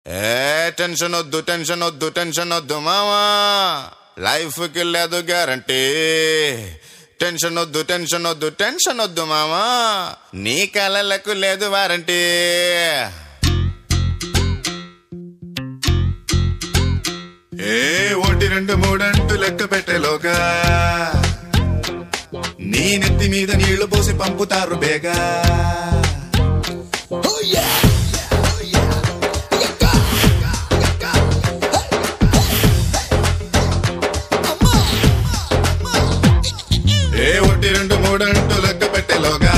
ఏ tension వద్దు tension వద్దు tension వద్దు మామా లైఫ్ కి లేదు గ్యారంటీ టెన్షన్ వద్దు టెన్షన్ వద్దు టెన్షన్ వద్దు మామా నీ కలలకు లేదు వారంటీ ఏ ఒకటి రెండు మూడంటూ లెక్క పెట్టేలోగా నీ నెత్తి మీద నీళ్లు పోసి పంపుతారు బేగా ఏ ఒకటి రెండు మూడంటూ లెక్క పెట్టేలోగా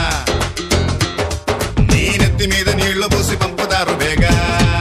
నీ నెత్తి మీద నీళ్లు పోసి పంపుతారు బేగా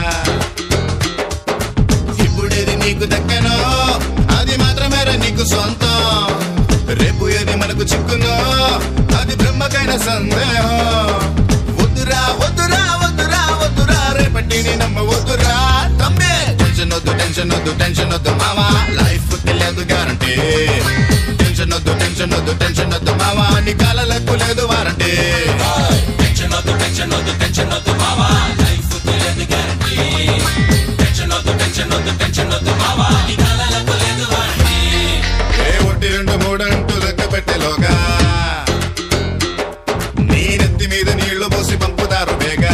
ఇప్పుడేది నీకు దక్కనో అది మాత్రమేరా నీకు సొంతం రేపు ఏది మనకు చిక్కునో అది బ్రహ్మకైన సందేహం వద్దురా వద్దురా వద్దురా వద్దురా రేపటి నీ నమ్మ వద్దురా తమ్మే టెన్షన్ వద్దు టెన్షన్ వద్దు టెన్షన్ వద్దు మావా లైఫ్ కి లేదు గ్యారంటీ టెన్షన్ వద్దు టెన్షన్ వద్దు టెన్షన్ వద్దు మావా నీ కాలలకు లేదు వారంటీ టెన్షన్ వద్దు టెన్షన్ వద్దు టెన్షన్ వద్దు మావా లైఫ్ తెలియదు గ్యారంటీ టెన్షన్ వద్దు టెన్షన్ వద్దు టెన్షన్ వద్దు మావా నీ కలలకు లేదు వారంటీ ఏ ఒకటి రెండు మూడంటూ లెక్క పెట్టేలోగా నీ నెత్తి మీద నీళ్లు పోసి పంపుతారు బేగా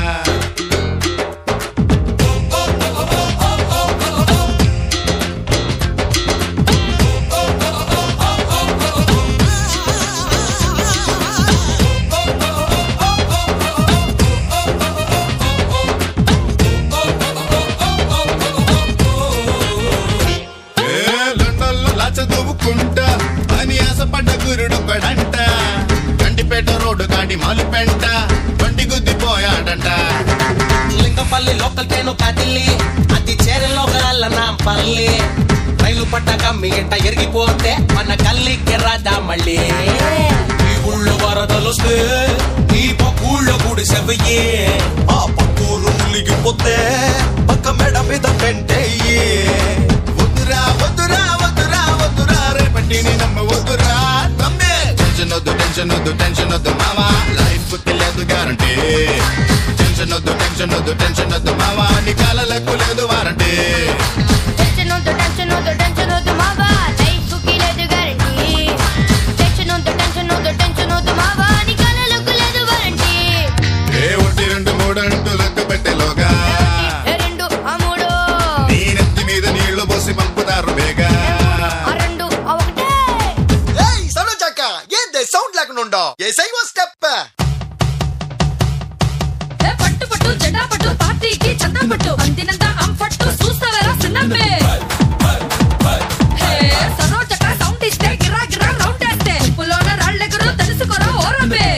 ఏ లండన్లో లాచ దువ్వుకుంటా అని ఆశపడ్డ గురుడు పడంట గండిపేట రోడ్డు కాడి మాలుపెంట బండి గుద్దిపోయాడంట లింగపల్లి లోకల్ ట్రైన్ కదిలి అది చేరలో గల నా పల్లి రైలు పట్టాక మీ ఇంట ఎరిగిపోతే మన కల్లికి రాదా మళ్ళీ ఈ ఊళ్ళో వరదలొస్తే ఈ పక్కూళ్ళో గుడి సెవయ్యే ఆ పక్కూరు ములిగిపోతే పక్క మెడ మీద పెంటయ్యే వద్దురా వద్దురా వద్దురా వద్దురా రేపటి నీ నమ్మ వద్దురా తమ్మే టెన్షన్ వద్దు టెన్షన్ వద్దు టెన్షన్ వద్దు మావా లైఫ్ కి లేదు గ్యారంటీ టెన్షన్ వద్దు టెన్షన్ వద్దు టెన్షన్ వద్దు మావా నీ కాలలకు లేదు వారంటీ టెన్షన్ వద్దు టెన్షన్ వద్దు టెన్షన్ వద్దు మావా లైఫ్ కి లేదు గ్యారంటీ టెన్షన్ వద్దు టెన్షన్ వద్దు టెన్షన్ వద్దు మావా నీ కలలకు లేదు వారంటీ ఏ ఒకటి రెండు మూడంటూ లెక్క పెట్టేలోగా రెండు ఆ మూడు నీ నెత్తి మీద నీళ్లు పోసి పంపుతారు బేగా ఆ రెండు ఆ ఒకటే ఏయ్ సరోజాక ఏంది సౌండ్ లేకుండా ఏసై ఓ స్టెప్ ఏ పట్టు పట్టు జెండా పట్టు పార్టీకి చందా పట్టు అందినంత అంపట్టు చూస్తావేరా చిన్నమ్మే హే సరోజక సౌండ్ ఇస్తే గిరా గిరా రౌండ్ వేస్తే పులోన రాళ్ళెగురు తెలుసుకోరా ఓరమ్మే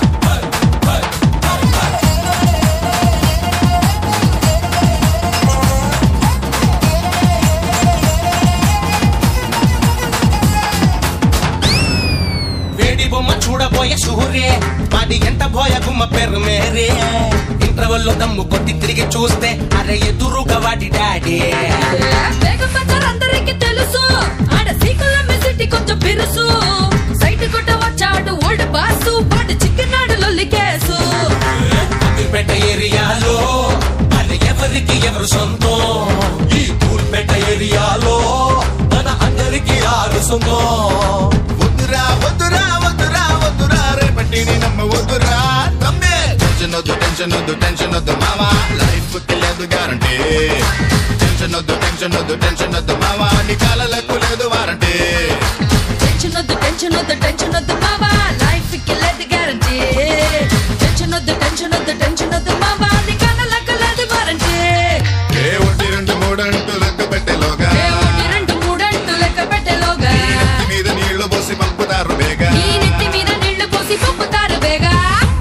వేడి బొమ్మ చూడబోయే సూర్యే మాది ఎంట పోయ గుమ్మ పేరు మేరే ఇంటర్వెల్లో దమ్ము కొట్టి తిరిగి చూస్తే అరే ఎదురుగా వాడి డాడీ వేగం బజార్ అందరికి తెలుసు ఆడ సీకుల మెసిటీ కొంచెం బిరుసు సైట్ కొట్ట వచ్చాడు ఓల్డ్ బాసు పాటు చిక్కినాడు లొల్లి కేసు అమీర్పేట ఏరియాలో అది ఎవరికి ఎవరు సొంతం ఈ తూర్పేట ఏరియాలో మన అందరికి ఆరు సొంతం వద్దురా వద్దురా వద్దురా వద్దురా రేపటి నీ నమ్మ వద్దురా తమ్మే టెన్షన్ వద్దు టెన్షన్ వద్దు టెన్షన్ వద్దు మావా లైఫ్ కి లేదు గ్యారంటీ టెన్షన్ వద్దు టెన్షన్ వద్దు టెన్షన్ వద్దు మావా నీ కాలలకు లేదు వారంటీ టెన్షన్ వద్దు టెన్షన్ వద్దు టెన్షన్ వద్దు మావా లైఫ్ కి లేదు గ్యారంటీ టెన్షన్ వద్దు టెన్షన్ వద్దు టెన్షన్ వద్దు మావా నీ కళ్ళకు లేదు వారంటీ ఏ ఒకటి రెండు మూడంటూ లెక్క పెట్టేలోగా ఏ ఒకటి రెండు మూడంటూ లెక్క పెట్టేలోగా నెత్తి మీద నీళ్లు పోసి పంపుతారు బేగా ఈ నెత్తి మీద నీళ్లు పోసి పంపుతారు బేగా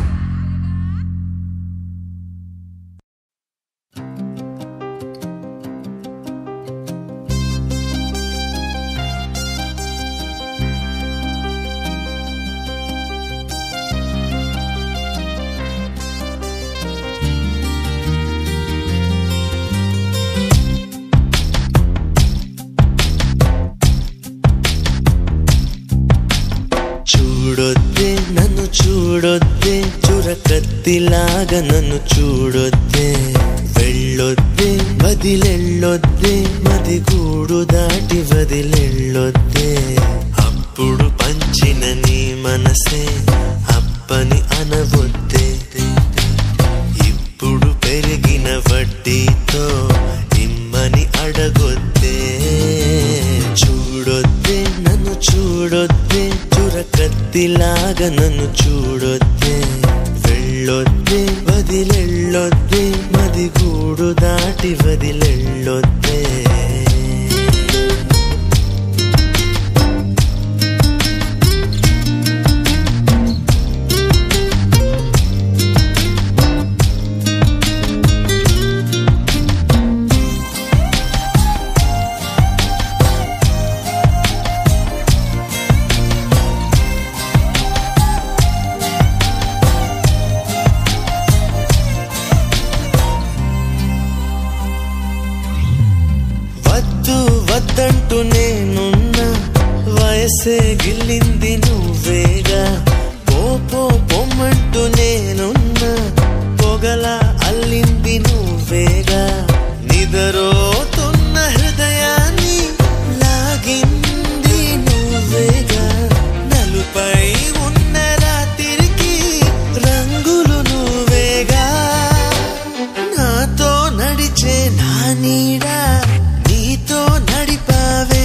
చూడొద్దే నన్ను చూడొద్దే చురకత్తిలాగా నన్ను చూడొద్దే వెళ్ళొద్దే వదిలెళ్ళొద్దే మది గూడు దాటి వదిలెళ్ళొద్దే అప్పుడు పంచిన నీ మనసే అప్పని అనవొద్దే ఇప్పుడు పెరిగిన వడ్డీతో ఇమ్మని అడగొద్దే చూడొద్దే నన్ను చూడొద్దే చురకత్తిలాగా నన్ను చూడొద్దే వెళ్ళొద్దే వదిలెళ్ళొద్దే మది గూడు దాటి వదిలెళ్ళొద్దే వద్దు వద్దంటూ నేనున్నా వయసే గిల్లింది నువ్వేగా పో పో పొమ్మంటూ నేనున్నా పొగల అల్లింది నువ్వేగా నిదరోతున్న హృదయాన్ని లాగింది నువ్వేగా నలుపై ఉన్న రాత్రికి రంగులు నువ్వేగా నాతో నడిచే నా నీడ నీతో నడిపావే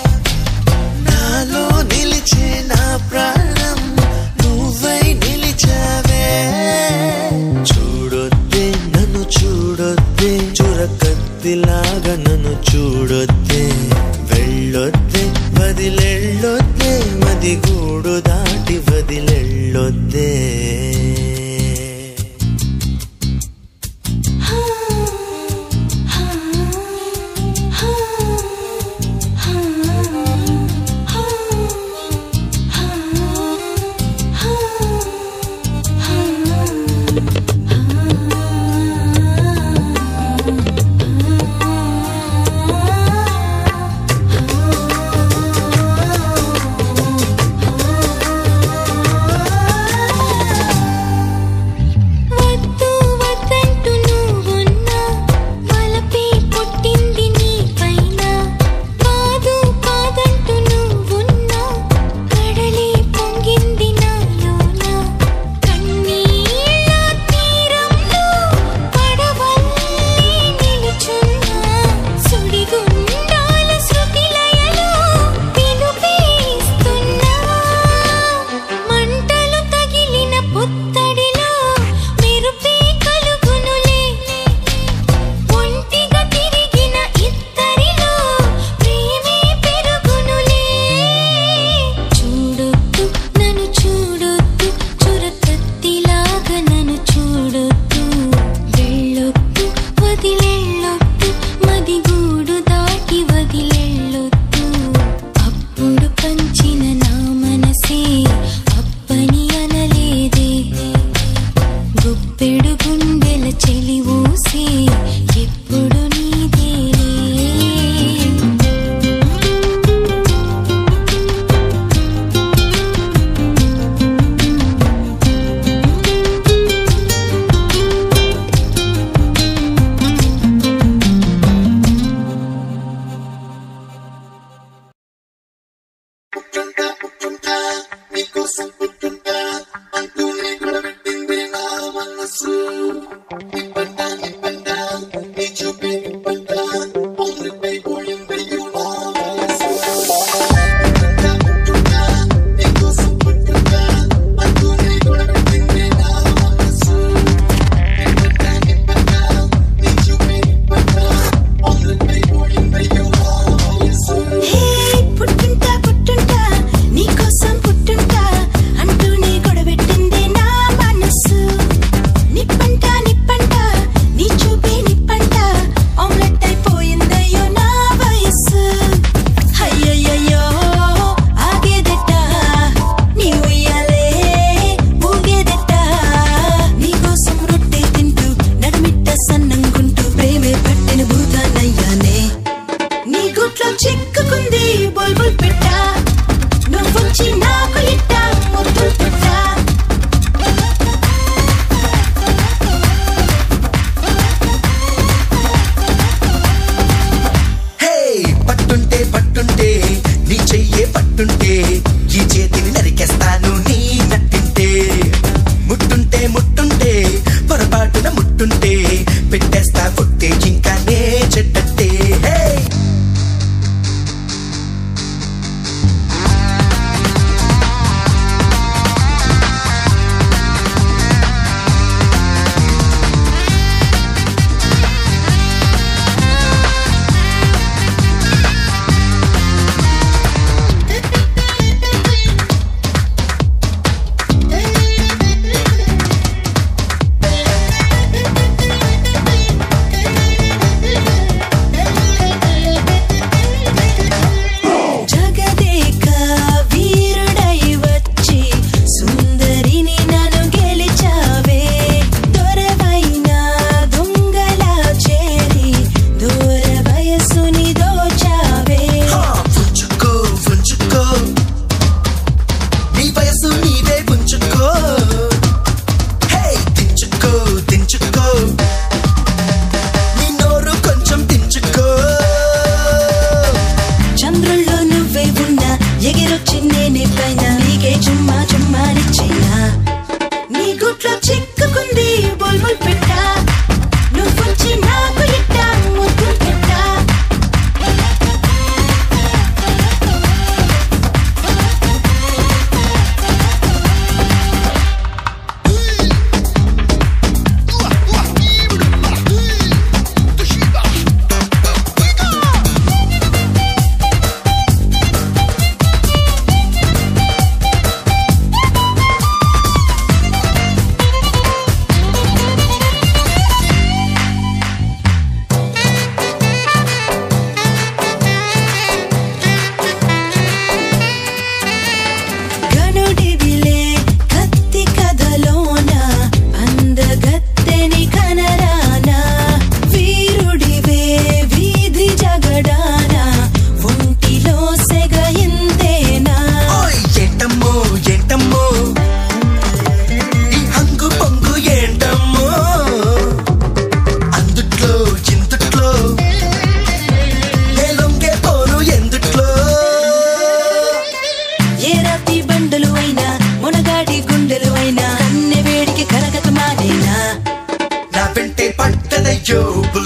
నాలో నిలిచే నా ప్రాణం నువ్వై నిలిచావే చూడొద్దే నన్ను చూడొద్దే చురకత్తిలాగా నన్ను చూడొద్దే వెళ్ళొద్దే వదిలెళ్ళొద్దే మది గూడు దాటి వదిలెళ్ళొద్దే వద్దు వద్దంటూ నువ్వున్నా వలపే పుట్టింది నీ పైన కాదు కాదంటూ నువ్వున్నా కడలే పొంగింది నాలోన కన్నీళ్ళ తీరంలో పడవల్లే నిలుచున్నా సుడిగుండాల శృతిలయలో పిలుపేస్తున్నా మంటలు తగిలిన పుత్తడిలో మెరుపే కలుగునులే ఒంటిగా తిరిగిన ఇద్దరిలో ప్రేమే పెరుగునులే చూడొద్దు నన్ను చూడొద్దు చురకత్తిలాగా నన్ను చూడొద్దు వెళ్ళొద్దు వదిలెళ్ళొద్దు మది గూడు దాటి వదిలెళ్ళొద్దు అప్పుడు పంచిన నా మనసే అప్పని అనలేదే గుప్పెడు గుండెల చెలి ఊసే ఎప్పుడు నీదేలే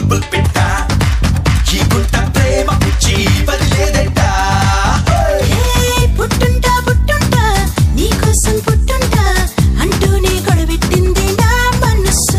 బుల్బుల్ పిట్ట ఈ గుంట ప్రేమ పిచ్చి వదిలేదంట పుట్టుంటా పుట్టుంటా నీకోసం పుట్టుంటా అంటూనే గొడవెట్టింది నా మనసు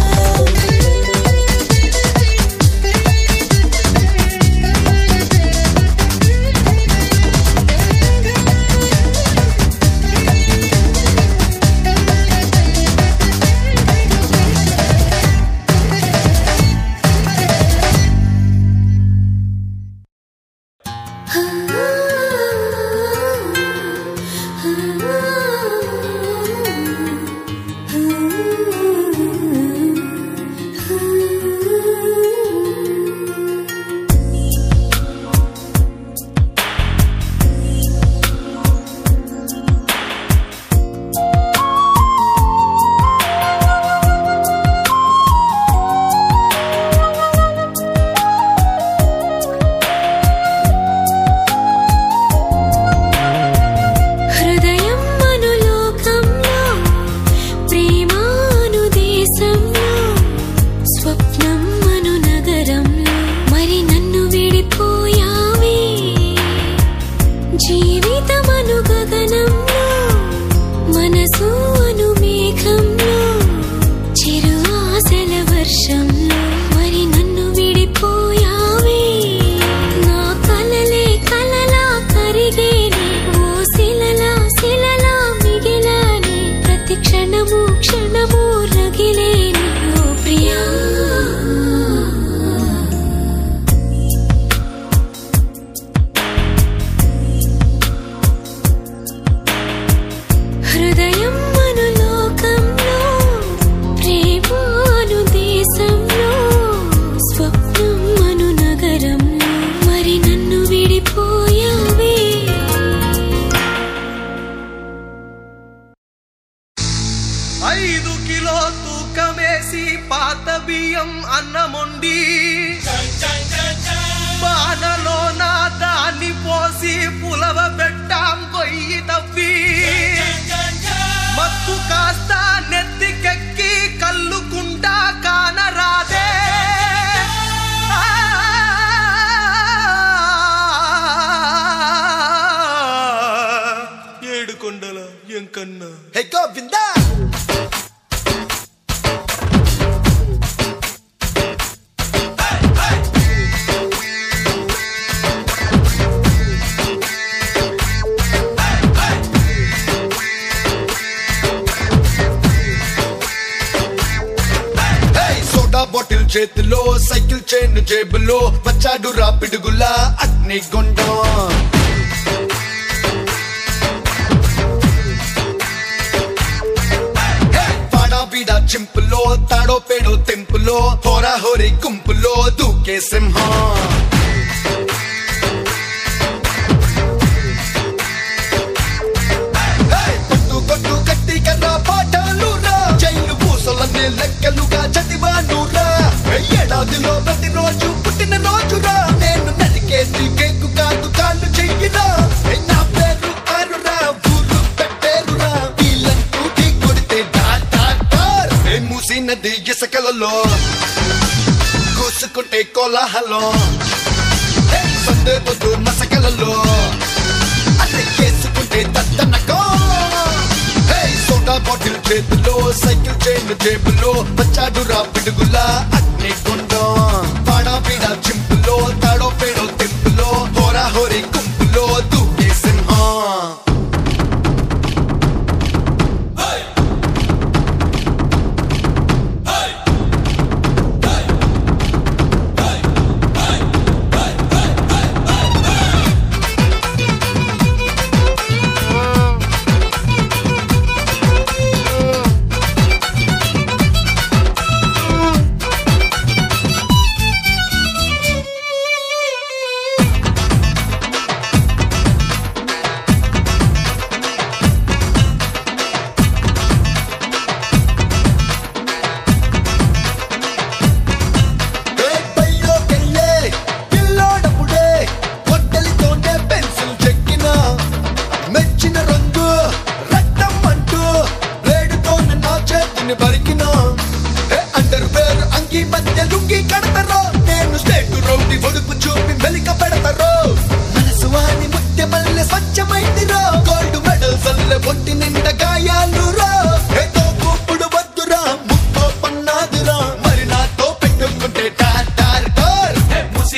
హృదయం అనులోకంలో ప్రేమాను దేశంలో స్వప్నం అను నగరంలో మరి నన్ను విడిపోయావే జీవితమను గగనంలో మనసు అను మేఘంలో చిరు ఆశల వర్షంలో మరి నన్ను విడిపోయావే నా కలలే కలలా కరిగేని ఓ శిలలా శిలలా మిగిలాని ప్రతి క్షణము క్షణము రగిలేని ఓ ప్రియా హృదయం అను లోకంలో ప్రేమాను దేశంలో స్వప్నం అను నగరంలో మరి నన్ను విడిపోయావే ఐదు కిలో తూకమేసి పాత బియ్యం అన్నముండి బాణలో నా దాన్ని పోసి పులవ పెట్టాం కొయ్యి తవ్వి మత్తు కాస్త నెత్తికెక్కి కల్లుకుంటా కానరాదే ఏడుకొండల ఎంకన్నా హే గోవిందా హే, సోడా బాటిల్ చేతిలో సైకిల్ చైన్ జేబులో వచ్చాడు రా పిడుగులా అగ్ని గుండం పాడా బీడా చింపులో తాడో పేడో తెంపులో హోరా హోరీ గుంపులో దూకే సింహం హే, పట్టు కొట్టు కట్టి కర్ర పాఠాలు రా జైలు పూసలన్నీ లెక్కలుగా చదివానురా ఏడాదిలో ప్రతిరోజు పుట్టిన రోజురా నేను నరికేసి కేకు కాదు కాళ్ళు చెయ్యిరా నా పేరు కారురా ఊరు పెట్టేరురా వీళ్ళంటూ ఢీ కొడితే డాట్ డాట్ డాట్. ఏ మూసి నది ఇసుకలలో కూసుకుంటే కోలాహలం ఏ సందే పొద్దు మసకలలో అదే చేసుకుంటే దద్దనకో హే సోడా బాటిల్ చేతిలో సైకిల్ చైన్ జేబులో వచ్చాడు రా పిడుగులా అగ్ని గుండం పాడా పీడా చింపులో తాడో పేడో తెంపులో హోరా హోరీ గుంపులో దూకే సింహం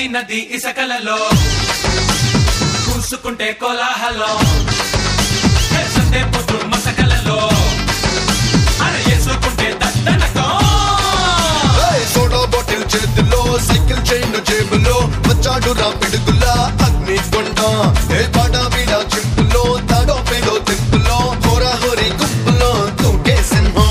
నది ఇసకలలో కూసుకుంటే కోలాహలం హే, సందే పొద్దు మసకలలో అర వేసుకుంటే దద్దనకం ఏయ్, సోడా బాటిల్ చేతిలో సైకిల్ చైన్ జేబులో వచ్చాడు రా పిడుగులా అగ్ని కొండ ఏ పాట వీడ చింపులో తాడో పేడో తిప్పులో హోరా హోరీ గుంపులో తూకే సింహం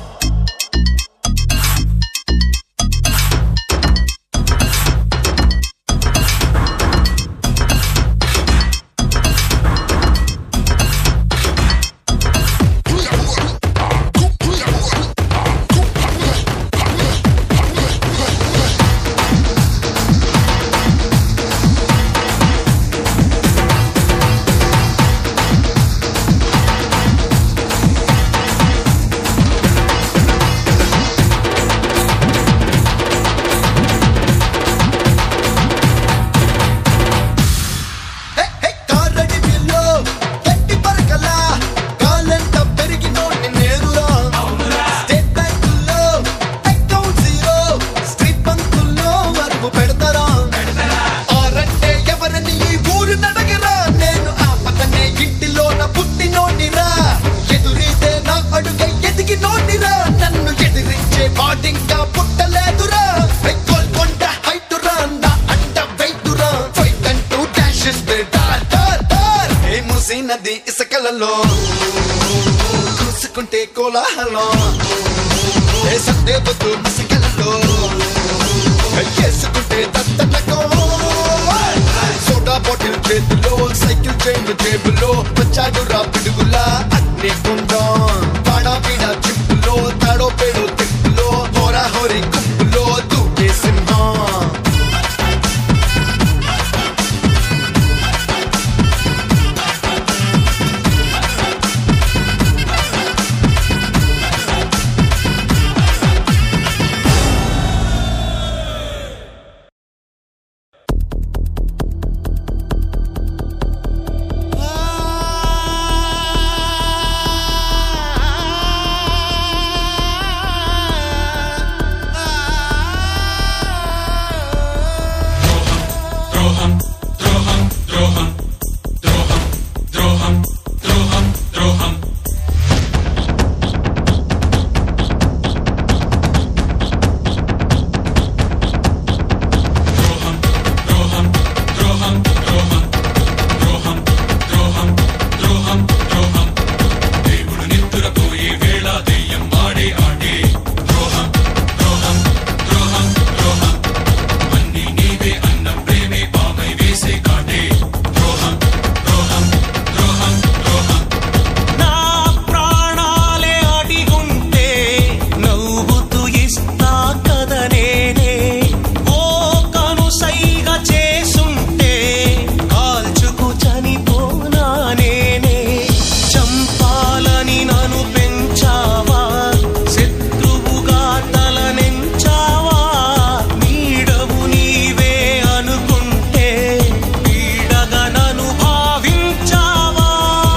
హే, హే, కారడి బిల్లో, గట్టి పరకలా, కాలంట పెరిగినోడ్ని నేరురా. స్టేట్ బ్యాంకుల్లో, అకౌంట్ జీరో, స్ట్రీట్ బంకుల్లో అరువు పెడతారా. ఆరంటే ఎవరని ఈ ఊరు నడగరా. నేను ఆపదనే ఇంటిలోన పుట్టినోడ్నిరా. ఎదురీతే నా అడుగై ఎదిగినోడ్నిరా. నన్ను ఎదిరించే వాడింకా పుట్టలేదురా. హే, గోల్కొండ హైటురా, నా అండ వెయిటురా. ఫైట్ అంటూ డాష్ ఇస్తే డార్ డార్ డార్. ఏ మూసీ నది ఇసుకలలో కూసుకుంటే కోలాహలం ఏ సందే వద్దు ఇసుకలలో వేసుకుంటే దత్తనకో సోడా బాటిల్ చేతిలో సైకిల్ చైన్ జేబులో వచ్చాడు రా పిడుగులా అగ్ని కుండం పాడా పీడ చిప్పులో తాడో పేడో తిప్పులో హోరా హోరీ గుంపులో దూకే సింహం నా ప్రాణాలే అడిగుంటే నవ్వుతూ ఇస్తా కదా నేనే ఓ కను సైగ చేసుంటే కాల్చుకు చనిపోనా నేనే చంపాలని నన్ను పెంచావా శత్రువుగా తలనెంచావా నీడవు నీవే అనుకుంటే పీడగా నన్ను భావించావా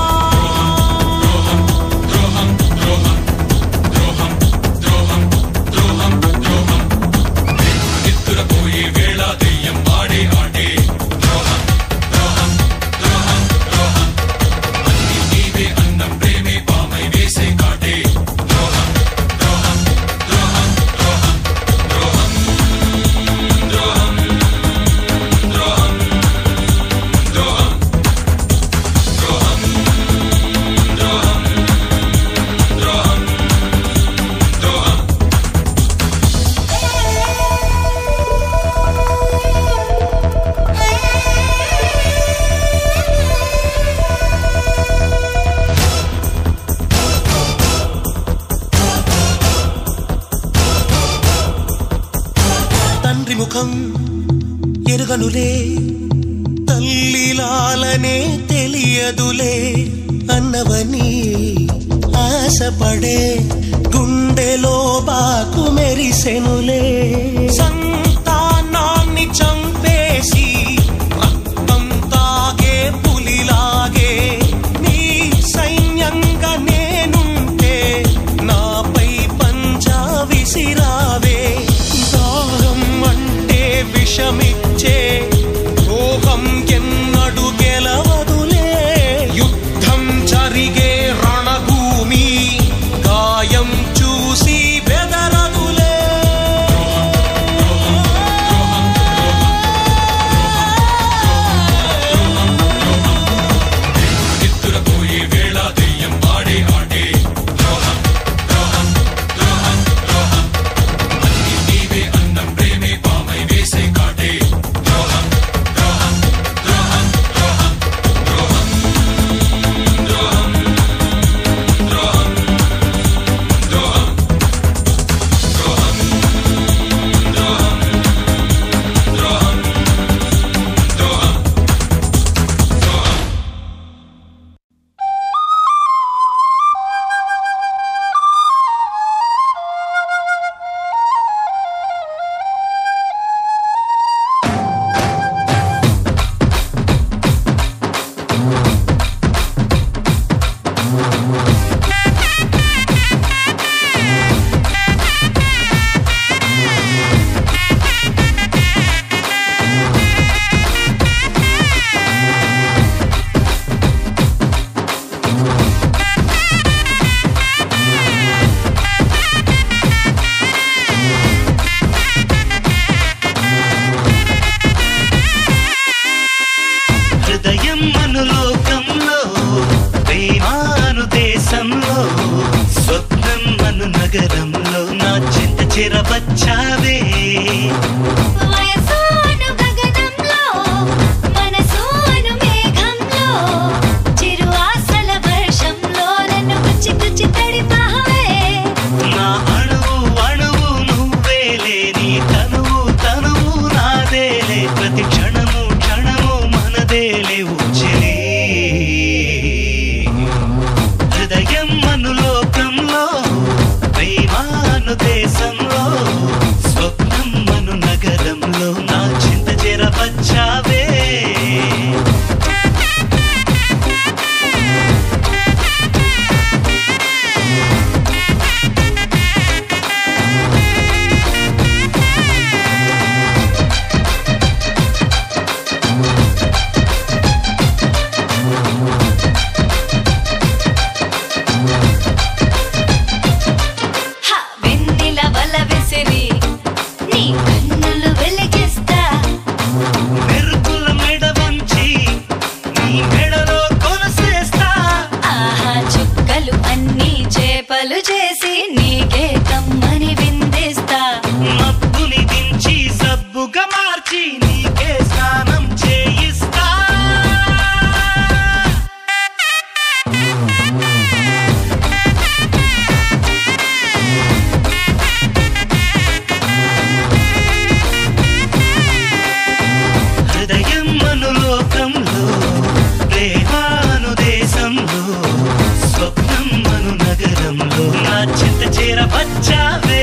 తండ్రి ముఖం ఎరుగనులే తల్లిలాలనే తెలియదులే అన్నవని ఆశపడే గుండెలో బాకు మెరిసెనులే సంతానాన్ని చంపేసి రక్తం తాగే పులిలాగే నీ సైన్యంగా నేనుంటే నాపై పంజా విసిరావే దాహం అంటే విషం ప్రాణమిచ్చే ద్రోహం ఎన్నడు గెలవదులే యుద్ధం జరిగే రణభూమి గాయం చూసి బెదరదులే హృదయం అను లోకంలో ప్రేమాను దేశంలో స్వప్నం అను నగరంలో నా చింత చిరవచ్చావే వయసోను గగనంలో మనసోను మేఘంలో చిరు ఆశల వర్షంలో నన్ను గుచ్చి గుచ్చి తడిపావే నా అణువు అణువు నువ్వేలే నీ తనువు తనువు నాదేలే ప్రతి క్షణము క్షణము మనదేలే ఊచలే హృదయం అను లోకంలో ప్రేమాను దేశంలో స్వప్నం అను నగరంలో నా చింత చెరవచ్చావే హ వెన్నెల వల విసిరి నీ కన్నులు వెలిగిస్తా మెరుపుల మెడ వంచి నీ మెడలో కొనసేస్తా ఆహా చుక్కలు అన్ని చేపలు చేసి నీకే కమ్మని విందిస్తా మబ్బుని దించి సబ్బుగా మార్చి నీకే స్నానం చేయిస్తా హృదయం అను లోకంలో ప్రేమాను దేశంలో స్వప్నం అను నగరంలో నా చింత చేర వచ్చావే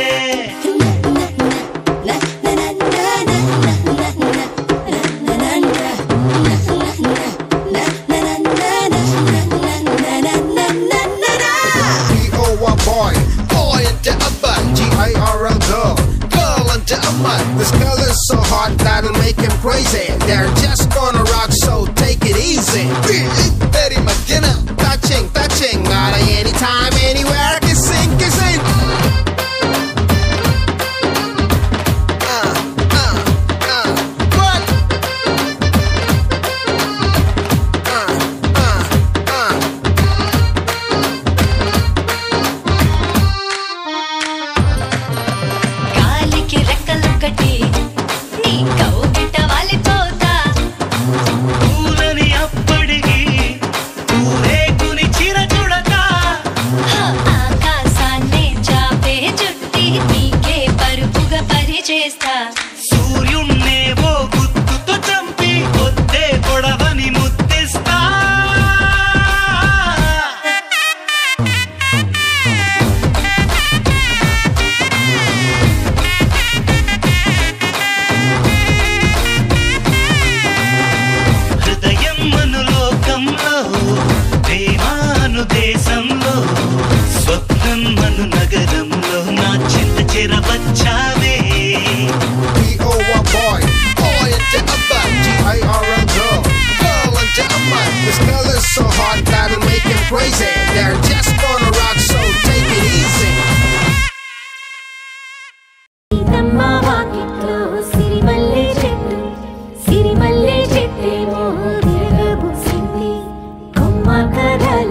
B-O-Y boy, boy into a butt, G-I-R-L girl, girl into a mutt. This girl is so hot that'll make him crazy. They're just gonna rock, so take it easy. Very McKenna, touching, touching, not anytime, anywhere, kissing, kissing. Uh, uh, uh, what? Uh, uh, uh. గాలికి రెక్కలు కట్టి నీ కౌగిట వాలిపోతా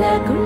పాల గుండె